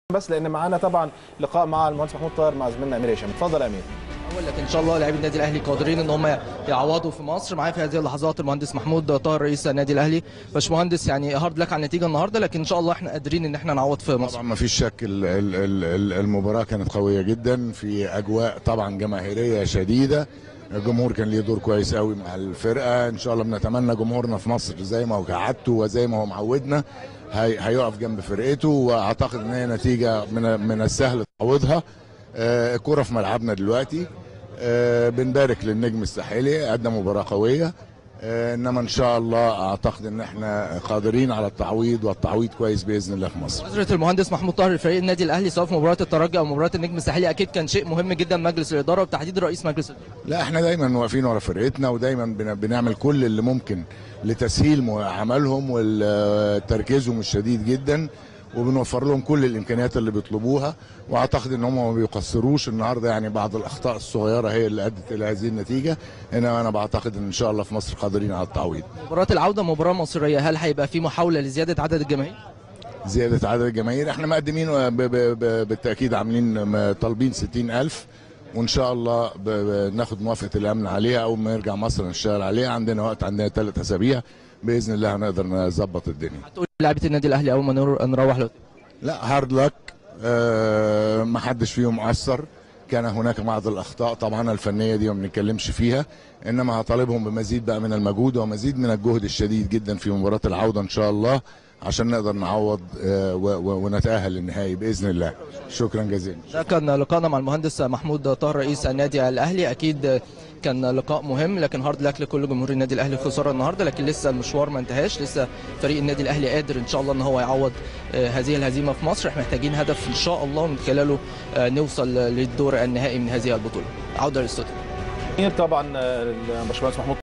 بس لان معانا طبعا لقاء مع المهندس محمود طاهر مع زميلنا امير هشام اتفضل يا امير اقول لك ان شاء الله لاعبي النادي الاهلي قادرين ان هم يعوضوا في مصر معايا في هذه اللحظات المهندس محمود طاهر رئيس النادي الاهلي باشمهندس يعني هارد لك على النتيجه النهارده لكن ان شاء الله احنا قادرين ان احنا نعوض في مصر طبعا ما فيش شك ال- ال- ال- ال- المباراة كانت قوية جدا في أجواء طبعا جماهيرية شديدة الجمهور كان ليه دور كويس قوي مع الفرقة إن شاء الله بنتمنى جمهورنا في مصر زي ما هو كعادته وزي ما هو معودنا هي هيقف جنب فرقته وأعتقد إن هي نتيجة من من السهل تعويضها آه، الكرة في ملعبنا دلوقتي آه، بنبارك للنجم الساحلي قدم مباراة قوية آه، انما ان شاء الله اعتقد ان احنا قادرين على التعويض والتعويض كويس باذن الله في مصر نظره المهندس محمود طاهر لفريق النادي الاهلي سواء في مباراه الترجي او مباراه النجم الساحلي اكيد كان شيء مهم جدا مجلس الاداره وبتحديد رئيس مجلس الاداره لا احنا دايما واقفين ورا فرقتنا ودايما بن- بنعمل كل اللي ممكن لتسهيل م- عملهم وتركيزهم الشديد جدا وبنوفر لهم كل الامكانيات اللي بيطلبوها واعتقد ان هم ما بيقصروش النهارده يعني بعض الاخطاء الصغيره هي اللي ادت الى هذه النتيجه انما انا بعتقد ان شاء الله في مصر قادرين على التعويض مباراه العوده مباراه مصريه هل هيبقى في محاوله لزياده عدد الجماهير زياده عدد الجماهير احنا مقدمين ب- ب- ب- بالتاكيد عاملين م- طالبين 60000 وان شاء الله ب- ب- ناخد موافقه الامن عليها اول ما يرجع مصر نشتغل عليها عندنا وقت عندنا ثلاث اسابيع باذن الله هنقدر نظبط الدنيا هتقول لعيبه النادي الاهلي اول ما نر- نروح له لا هارد لك آه ما حدش فيهم اثر كان هناك بعض الاخطاء طبعا الفنيه دي ما بنتكلمش فيها انما هطالبهم بمزيد بقى من المجهود ومزيد من الجهد الشديد جدا في مباراه العوده ان شاء الله عشان نقدر نعوض آه و- و- ونتاهل للنهائي باذن الله شكرا جزيلا ده كان لقاءنا مع المهندس محمود طاهر رئيس النادي الاهلي اكيد كان لقاء مهم لكن هارد لك لكل جمهور النادي الاهلي خساره النهارده لكن لسه المشوار ما انتهاش لسه فريق النادي الاهلي قادر ان شاء الله ان هو يعوض آه، هذه الهزيمه في مصر احنا محتاجين هدف ان شاء الله من خلاله آه، نوصل للدور النهائي من هذه البطوله عوده للاستوديو طبعا آه، الباشمهندس محمود